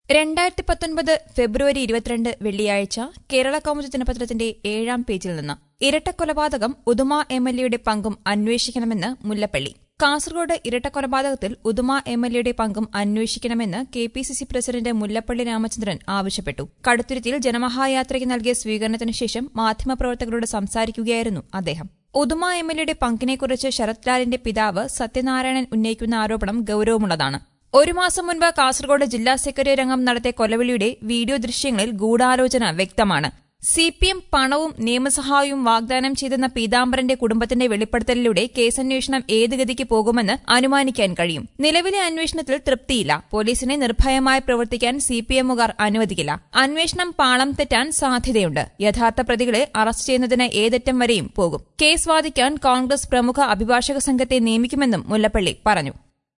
രണ്ടായിരത്തി പത്തൊൻപത് ഫെബ്രുവരി ഇരുപത്തിരണ്ട് വെള്ളിയാഴ്ച കേരള കൗമുദി ദിനപത്രത്തിന്റെ ഏഴാം പേജിൽ നിന്ന് ഇരട്ടക്കൊലപാതകം ഉദുമ എം എൽ എയുടെ പങ്കും അന്വേഷിക്കണമെന്ന് മുല്ലപ്പള്ളി കാസർഗോഡ് ഇരട്ടക്കൊലപാതകത്തിൽ ഉദുമ എം എൽ എയുടെ പങ്കും അന്വേഷിക്കണമെന്ന് K P C C president Mullappally Ramachandran ആവശ്യപ്പെട്ടു കടുത്തുരുത്തിയിൽ ജനമഹായാത്രയ്ക്ക് നൽകിയ സ്വീകരണത്തിനു ശേഷം മാധ്യമപ്രവർത്തകരോട് സംസാരിക്കുകയായിരുന്നു അദ്ദേഹം ഉദുമ എം എൽ എയുടെ പങ്കിനെക്കുറിച്ച് ശരത് ലാലിന്റെ പിതാവ് സത്യനാരായണൻ ഉന്നയിക്കുന്ന ആരോപണം ഗൌരവമുള്ളതാണ് ഒരു മാസം മുൻപ് കാസർഗോഡ് ജില്ലാ സെക്രട്ടറി രംഗം നടത്തിയ കൊലവിളിയുടെ വീഡിയോ ദൃശ്യങ്ങളിൽ ഗൂഢാലോചന വ്യക്തമാണ് സി പി എം പണവും നിയമസഹായവും വാഗ്ദാനം ചെയ്തെന്ന പീതാംബരന്റെ കുടുംബത്തിന്റെ വെളിപ്പെടുത്തലിലൂടെ കേസന്വേഷണം ഏത് ഗതിക്ക് പോകുമെന്ന് അനുമാനിക്കാൻ കഴിയും നിലവിലെ അന്വേഷണത്തിൽ തൃപ്തിയില്ല പോലീസിനെ നിർഭയമായി പ്രവർത്തിക്കാൻ സി പി എമ്മുകാർ അനുവദിക്കില്ല അന്വേഷണം പാളം തെറ്റാൻ സാധ്യതയുണ്ട് യഥാർത്ഥ പ്രതികളെ അറസ്റ്റ് ചെയ്യുന്നതിന് ഏതറ്റം വരെയും പോകും കേസ് വാദിക്കാൻ കോൺഗ്രസ് പ്രമുഖ അഭിഭാഷക സംഘത്തെ നിയമിക്കുമെന്നും മുല്ലപ്പള്ളി പറഞ്ഞു